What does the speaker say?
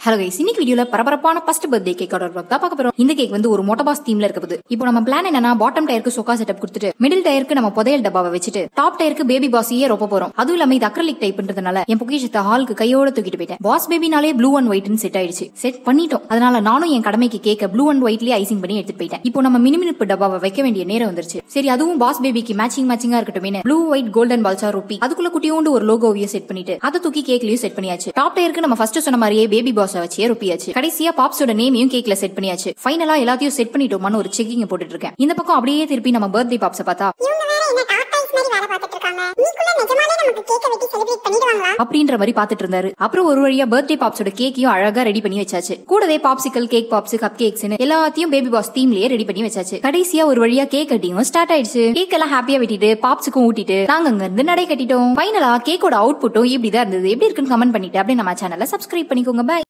hello guys இன்னைக்கு வீடியோல பரபரப்பான ஃபர்ஸ்ட் பர்த்டே கேக்கோட vlog தான் பார்க்க போறோம் இந்த கேக் வந்து ஒரு மோட்டபாஸ் தீம்ல இருக்க போகுது இப்போ நம்ம பிளான் என்னன்னா பாட்டம் டயருக்கு சொக்கா செட்டப் கொடுத்துட்டு மிடில் டயருக்கு நம்ம புதையல் டப்பாவை வச்சுட்டு டாப் டயருக்கு பேபி பாஸையே ரொப்ப போறோம் அதுவும் இல்லாம இது அக்ரலிக் டைப்ன்றதுனால என் பொக்கிஷத்தை ஹாலுக்கு கையோட தூக்கிட்டு போயிட்டேன் பாஸ் பேபினாலே ப்ளூ அண்ட் ஒயிட்னு செட் ஆயிடுச்சு செட் பண்ணிட்டோம் அதனால நானும் என் கடமைக்கு கேக்க ப்ளூ அண்ட் ஒயிட்லயே ஐசிங் பண்ணி எடுத்துட்டு போயிட்டேன் இப்போ நம்ம மினிமினிப்பு டப்பாவை வைக்க வேண்டிய நேரம் வந்துருச்சு சரி அதுவும் பாஸ் பேபிக்கு மேட்சிங் மேட்சிங்கா இருக்கட்டும் ப்ளூ ஒயிட் கோல்டன் பால்சா ருப்பி அதுக்குள்ள குட்டியோண்டு ஒரு லோகோவையும் செட் பண்ணிட்டு அதை தூக்கி கேக்லயும் செட் பண்ணியாச்சு டாப் டயருக்கு நம்ம ஃபர்ஸ்ட் சொன்ன மாதிரியே பேபி பாஸை வச்சே ருப்பியாச்சு கடைசியா பாப்ஸோட நேமையும் கேக்ல செட் பண்ணியாச்சு ஃபைனலா எல்லாத்தையும் செட் பண்ணிட்டோமான்னு ஒரு செக்கிங் போட்டுட்டு இருக்கேன் இந்த பக்கம் அப்படியே திருப்பி நம்ம பர்த்டே பாப்ஸை பார்த்தா இவங்க வேற என்ன டாப் டைல்ஸ் மாதிரி வேலை பார்த்துட்டு இருக்காங்க நீக்குள்ள நிஜமாலே நமக்கு கேக்க வெட்டி செலிப்ரேட் பண்ணிடுவாங்களா அப்படின்ற மாதிரி பாத்துட்டு இருந்தாரு அப்புறம் ஒரு வழியா பர்த்டே பாப்ஸோட கேக்கையும் அழகா ரெடி பண்ணி வச்சாச்சு கூடவே பாப்சிக்கல் கேக் பாப்ஸ் கப் கேக்ஸ்னு எல்லாத்தையும் பேபி பாஸ் தீம்லயே ரெடி பண்ணி வச்சாச்சு கடைசியா ஒரு வழியா கேக் கட்டியும் ஸ்டார்ட் ஆயிடுச்சு கேக் எல்லாம் ஹாப்பியா வெட்டிட்டு பாப்ஸுக்கும் ஊட்டிட்டு நாங்க அங்க இருந்து நடை கட்டிட்டோம் ஃபைனலா கேக்கோட அவுட்புட்டும் இப்படிதான் இருந்தது எப்படி இருக்குன்னு கமெண்ட் பண்ணிட்டு அப்படியே நம்ம சேனலை சப்ஸ்கிரைப் பண்ணிக்கோங்க பை